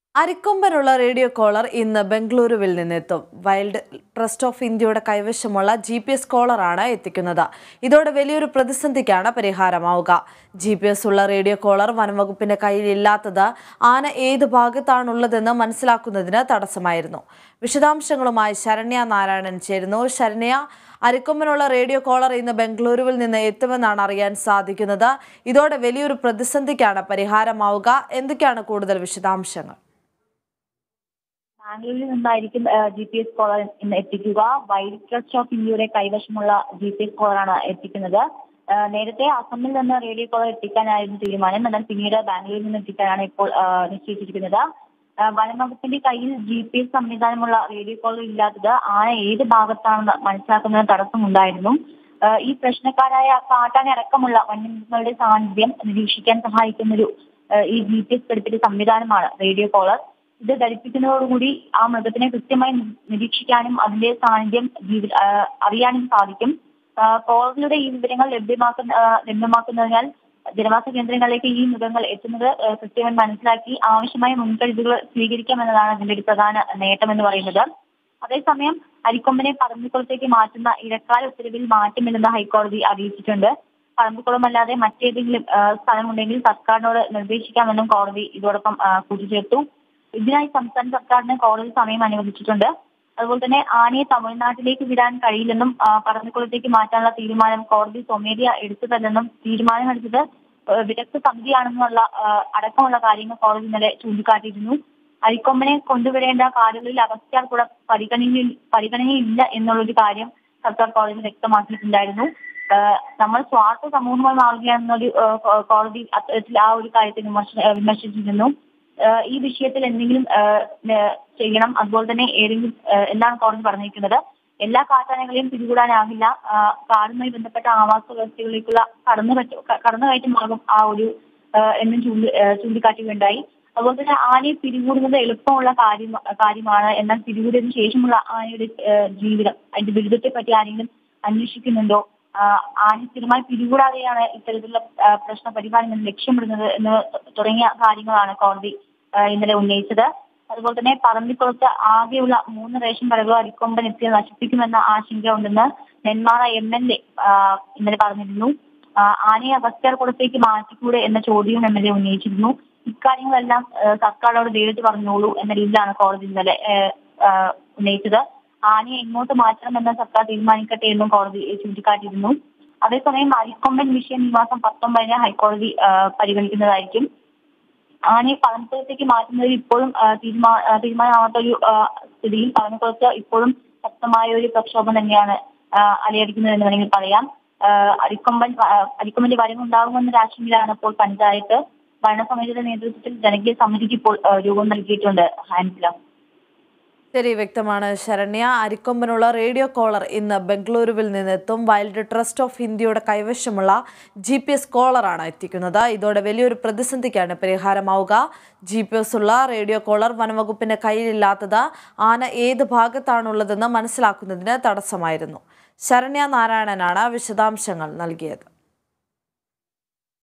അരിക്കൊമ്പനുള്ള radio collar ഇന്ന് ബംഗളൂരുവിൽ നിന്നെത്തും wild trust of ഇന്ത്യയുടെ കൈവശമുള്ള ജി പി എസ് കോളറാണ് എത്തിക്കുന്നത് ഇതോടെ വലിയൊരു പ്രതിസന്ധിക്കാണ് പരിഹാരമാവുക ജി പി എസ് ഉള്ള റേഡിയോ കോളർ വനംവകുപ്പിന്റെ കയ്യിലില്ലാത്തത് ആന ഏത് ഭാഗത്താണുള്ളതെന്ന് മനസ്സിലാക്കുന്നതിന് തടസ്സമായിരുന്നു വിശദാംശങ്ങളുമായി ശരണ്യ നാരായണൻ ചേരുന്നു ശരണ്യ അരിക്കൊമ്പനുള്ള റേഡിയോ കോളർ ഇന്ന് ബംഗളൂരുവിൽ നിന്ന് എത്തുമെന്നാണ് അറിയാൻ സാധിക്കുന്നത് ഇതോടെ വലിയൊരു പ്രതിസന്ധിക്കാണ് പരിഹാരമാവുക എന്തൊക്കെയാണ് കൂടുതൽ വിശദാംശങ്ങൾ ബാംഗ്ലൂരിൽ നിന്നായിരിക്കും ജി പി എസ് കോളർ ഇന്ന് എത്തിക്കുക വൈൽഡ് ട്രസ്റ്റ് ഓഫ് ഇന്ത്യയുടെ കൈവശമുള്ള ജി പി എസ് കോളറാണ് എത്തിക്കുന്നത് ആ, നേരത്തെ അസമിൽ നിന്ന് റേഡിയോ കോളർ എത്തിക്കാനായിരുന്നു തീരുമാനം എന്നാൽ പിന്നീട് ബാംഗ്ലൂരിൽ നിന്ന് എത്തിക്കാനാണ് ഇപ്പോൾ ആ, നിശ്ചയിച്ചിരിക്കുന്നത് ആ, വനംവകുപ്പിന്റെ കയ്യിൽ ജി പി എസ് സംവിധാനമുള്ള റേഡിയോ കോളർ ഇല്ലാത്തത് ആന ഏത് ഭാഗത്താണെന്ന് മനസ്സിലാക്കുന്നതിന് തടസ്സമുണ്ടായിരുന്നു ആ, ഈ പ്രശ്നക്കാരായ കാട്ടാന അടക്കമുള്ള വന്യമൃഗങ്ങളുടെ സാന്നിധ്യം നിരീക്ഷിക്കാൻ സഹായിക്കുന്ന ഒരു ഈ ജി പി എസ് ഘടിപ്പിച്ച സംവിധാനമാണ് റേഡിയോ കോളർ ഇത് ധരിപ്പിക്കുന്നതോടുകൂടി ആ മൃഗത്തിനെ കൃത്യമായി നി- നിരീക്ഷിക്കാനും അതിന്റെ സാന്നിധ്യം ജീവി- ആ, അറിയാനും സാധിക്കും ആ, കോളറിലൂടെ ഈ വിവരങ്ങൾ ലഭ്യമാക്കുന്ന ആ, ലഭ്യമാക്കുന്നതിനാൽ ജനവാസ കേന്ദ്രങ്ങളിലേക്ക് ഈ മൃഗങ്ങൾ എത്തുന്നത് ആ, കൃത്യമായി മനസ്സിലാക്കി ആവശ്യമായ മുൻകരുതലുകൾ സ്വീകരിക്കാമെന്നതാണ് ഇതിന്റെ ഒരു പ്രധാന നേട്ടമെന്ന് പറയുന്നത് അതേസമയം അരിക്കൊമ്പനെ പറമ്പിക്കുളത്തേക്ക് മാറ്റുന്ന ഇടക്കാല ഉത്തരവിൽ മാറ്റമില്ലെന്ന് ഹൈക്കോടതി അറിയിച്ചിട്ടുണ്ട് പറമ്പിക്കുളമല്ലാതെ മറ്റേതെങ്കിലും ആ, സ്ഥലമുണ്ടെങ്കിൽ സർക്കാരിനോട് നിർദ്ദേശിക്കാമെന്നും കോടതി ഇതോടൊപ്പം ആ, കൂട്ടിച്ചേർത്തു ഇതിനായി സംസ്ഥാന സർക്കാരിന് കോടതി സമയം അനുവദിച്ചിട്ടുണ്ട് അതുപോലെ തന്നെ ആനയെ തമിഴ്നാട്ടിലേക്ക് വിടാൻ കഴിയില്ലെന്നും ആ, പറമ്പിക്കുളത്തേക്ക് മാറ്റാനുള്ള തീരുമാനം കോടതി സ്വമേധയ എടുത്തതല്ലെന്നും തീരുമാനമെടുത്തത് ആ, വിദഗ്ധ സമിതിയാണെന്നുള്ള ആ, അടക്കമുള്ള കാര്യങ്ങൾ കോടതി ഇന്നലെ ചൂണ്ടിക്കാട്ടിയിരുന്നു അരിക്കൊമ്പനെ കൊണ്ടുവരേണ്ട കാടുകളിൽ അഗസ്ത്യാർ കൂടെ പരിഗണനയിൽ പരിഗണനയില്ല എന്നുള്ളൊരു കാര്യം സർക്കാർ കോടതി വ്യക്തമാക്കിയിട്ടുണ്ടായിരുന്നു ആ, നമ്മൾ സ്വാർത്ഥ സമൂഹമായി മാറുകയാണെന്നൊരു ആ, കോ- കോടതി അത്തരത്തിൽ ആ ഒരു കാര്യത്തെ വിമർശ ആ, വിമർശിച്ചിരുന്നു ആ, ഈ വിഷയത്തിൽ എന്തെങ്കിലും ആ, ന- ചെയ്യണം അതുപോലെ തന്നെ ഏതെങ്കിലും ആ, എന്താണ് കോടതി പറഞ്ഞിരിക്കുന്നത് എല്ലാ കാട്ടാനകളെയും പിടികൂടാനാകില്ല ആ, കാടുമായി ബന്ധപ്പെട്ട ആവാസ വ്യവസ്ഥകളിലേക്കുള്ള കടന്നു കടന്നുകയറ്റമാകും ആ ഒരു ആ, എന്നും ചൂണ്ടി ആ, ചൂണ്ടിക്കാട്ടുകയുണ്ടായി അതുപോലെ തന്നെ ആനയെ പിടികൂടുന്നത് എളുപ്പമുള്ള കാര്യം കാര്യമാണ് എന്നാൽ പിടികൂടിയതിനു ശേഷമുള്ള ആനയുടെ ആ, ജീവിതം അതിന്റെ ബിരുദത്തെ പറ്റി ആരെങ്കിലും അന്വേഷിക്കുന്നുണ്ടോ ആ, ആന സ്ഥിരമായി പിടികൂടാതെയാണ് ഇത്തരത്തിലുള്ള ആ, പ്രശ്ന പരിപാലനം ലക്ഷ്യമിടുന്നത് എന്ന് തുടങ്ങിയ കാര്യങ്ങളാണ് കോടതി ആ, ഇന്നലെ ഉന്നയിച്ചത് അതുപോലെ തന്നെ പറമ്പിക്കുളത്ത് ആകെയുള്ള മൂന്ന് റേഷൻ കടകൾ അരിക്കൊമ്പൻ എത്തി നശിപ്പിക്കുമെന്ന ആശങ്ക ഉണ്ടെന്ന് നെന്മാറ എം എൽ എ ഇന്നലെ പറഞ്ഞിരുന്നു ആ, ആനയെ അഗസ്ത്യാർകുളത്തേക്ക് മാറ്റിക്കൂടെ എന്ന ചോദ്യവും എം എൽ എ ഉന്നയിച്ചിരുന്നു ഇക്കാര്യങ്ങളെല്ലാം ആ, സർക്കാരോട് നേരിട്ട് പറഞ്ഞോളൂ എന്ന രീതിയിലാണ് കോടതി ഇന്നലെ ആ, ആ, ഉന്നയിച്ചത് ആനയെ എങ്ങോട്ട് മാറ്റണമെന്ന് സർക്കാർ തീരുമാനിക്കട്ടെ എന്നും കോടതി ചൂണ്ടിക്കാട്ടിയിരുന്നു അതേസമയം അരിക്കൊമ്പൻ വിഷയം ഈ മാസം പത്തൊമ്പതിന് ഹൈക്കോടതി ആ, പരിഗണിക്കുന്നതായിരിക്കും ആനയെ പഴംകുളത്തേക്ക് മാറ്റുന്നതിൽ ഇപ്പോഴും ആ, തീരുമാ ആ, തീരുമാനമാവാത്ത ഒരു ആ, സ്ഥിതിയിൽ പഴംകുളത്ത് ഇപ്പോഴും ശക്തമായ ഒരു പ്രക്ഷോഭം തന്നെയാണ് ആ, അലയടിക്കുന്നത് എന്ന് വേണമെങ്കിൽ പറയാം ആ, അരിക്കൊമ്പൻ ആ, അരിക്കൊമ്പന്റെ വരവുണ്ടാകുമെന്ന ആശങ്കയിലാണ് ഇപ്പോൾ പഞ്ചായത്ത് ഭരണസമിതിയുടെ നേതൃത്വത്തിൽ ജനകീയ സമിതിക്ക് ഇപ്പോൾ ആ, രൂപം നൽകിയിട്ടുണ്ട് ഹാൻസില ശരി വ്യക്തമാണ് ശരണ്യ അരിക്കൊമ്പനുള്ള റേഡിയോ കോളർ ഇന്ന് ബംഗളൂരുവിൽ നിന്നെത്തും വൈൽഡ് ട്രസ്റ്റ് ഓഫ് ഇന്ത്യയുടെ കൈവശമുള്ള ജി പി എസ് കോളറാണ് എത്തിക്കുന്നത് ഇതോടെ വലിയൊരു പ്രതിസന്ധിക്കാണ് പരിഹാരമാവുക ജി പി എസ് ഉള്ള റേഡിയോ കോളർ വനംവകുപ്പിന്റെ കയ്യിലില്ലാത്തത് ആന ഏത് ഭാഗത്താണുള്ളതെന്ന് മനസ്സിലാക്കുന്നതിന് തടസ്സമായിരുന്നു ശരണ്യ നാരായണനാണ് വിശദാംശങ്ങൾ നൽകിയത്